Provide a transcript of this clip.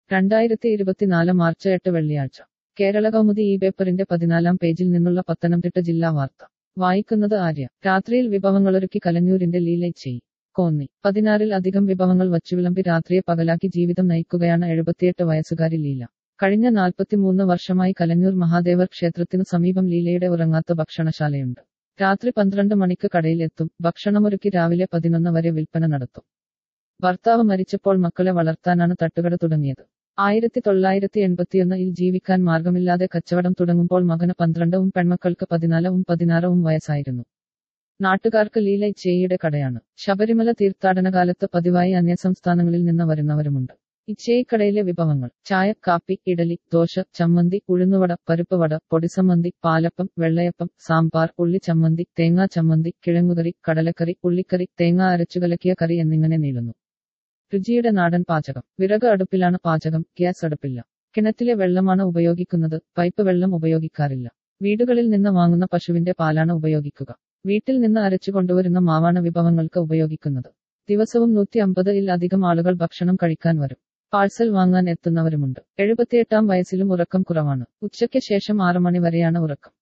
രണ്ടായിരത്തി ഇരുപത്തിനാല് മാർച്ച് എട്ട് വെള്ളിയാഴ്ച കേരള കൗമുദി ഈ പേപ്പറിന്റെ പതിനാലാം പേജിൽ നിന്നുള്ള പത്തനംതിട്ട ജില്ലാ വാർത്ത വായിക്കുന്നത് ആര്യ രാത്രിയിൽ വിഭവങ്ങളൊരുക്കി കലഞ്ഞൂരിന്റെ ലീല ചെയ് കോന്നി പതിനാറിൽ അധികം വിഭവങ്ങൾ വച്ചുവിളമ്പി രാത്രിയെ പകലാക്കി ജീവിതം നയിക്കുകയാണ് എഴുപത്തിയെട്ട് വയസ്സുകാരി ലീല കഴിഞ്ഞ നാൽപ്പത്തിമൂന്ന് വർഷമായി കലഞ്ഞൂർ മഹാദേവർ ക്ഷേത്രത്തിനു സമീപം ലീലയുടെ ഉറങ്ങാത്ത ഭക്ഷണശാലയുണ്ട് രാത്രി പന്ത്രണ്ട് മണിക്ക് കടയിൽ എത്തും ഭക്ഷണമൊരുക്കി രാവിലെ പതിനൊന്ന് വരെ വിൽപ്പന നടത്തും ഭർത്താവ് മരിച്ചപ്പോൾ മക്കളെ വളർത്താനാണ് തട്ടുകട തുടങ്ങിയത് ആയിരത്തി തൊള്ളായിരത്തി എൺപത്തിയൊന്നിൽ ജീവിക്കാൻ മാർഗമില്ലാതെ കച്ചവടം തുടങ്ങുമ്പോൾ മകന് പന്ത്രണ്ടവും പെൺമക്കൾക്ക് പതിനാലവും പതിനാറവും വയസ്സായിരുന്നു നാട്ടുകാർക്ക് ലീല ഇച്ചേയിയുടെ കടയാണ് ശബരിമല തീർത്ഥാടന കാലത്ത് പതിവായി അന്യസംസ്ഥാനങ്ങളിൽ നിന്ന് വരുന്നവരുമുണ്ട് ഇച്ചേയിക്കടയിലെ വിഭവങ്ങൾ ചായ കാപ്പി ഇഡലി ദോശ ചമ്മന്തി ഉഴുന്നുവട പരിപ്പ് വട പൊടിസമ്മന്തി പാലപ്പം വെള്ളയപ്പം സാമ്പാർ ഉള്ളി ചമ്മന്തി തേങ്ങാ ചമ്മന്തി കിഴങ്ങുകറി കടലക്കറി ഉള്ളിക്കറി തേങ്ങ അരച്ചുകലക്കിയ കറി എന്നിങ്ങനെ നീളുന്നു രുചിയുടെ നാടൻ പാചകം വിറക് അടുപ്പിലാണ് പാചകം ഗ്യാസ് അടുപ്പില്ല കിണറ്റിലെ വെള്ളമാണ് ഉപയോഗിക്കുന്നത് പൈപ്പ് വെള്ളം ഉപയോഗിക്കാറില്ല വീടുകളിൽ നിന്ന് വാങ്ങുന്ന പശുവിന്റെ പാലാണ് ഉപയോഗിക്കുക വീട്ടിൽ നിന്ന് അരച്ചു കൊണ്ടുവരുന്ന മാവാണ് വിഭവങ്ങൾക്ക് ഉപയോഗിക്കുന്നത് ദിവസവും നൂറ്റി അമ്പത് ഇൽ അധികം ആളുകൾ ഭക്ഷണം കഴിക്കാൻ വരും പാഴ്സൽ വാങ്ങാൻ എത്തുന്നവരുമുണ്ട് എഴുപത്തിയെട്ടാം വയസ്സിലും ഉറക്കം കുറവാണ് ഉച്ചയ്ക്ക് ശേഷം ആറു മണി വരെയാണ് ഉറക്കം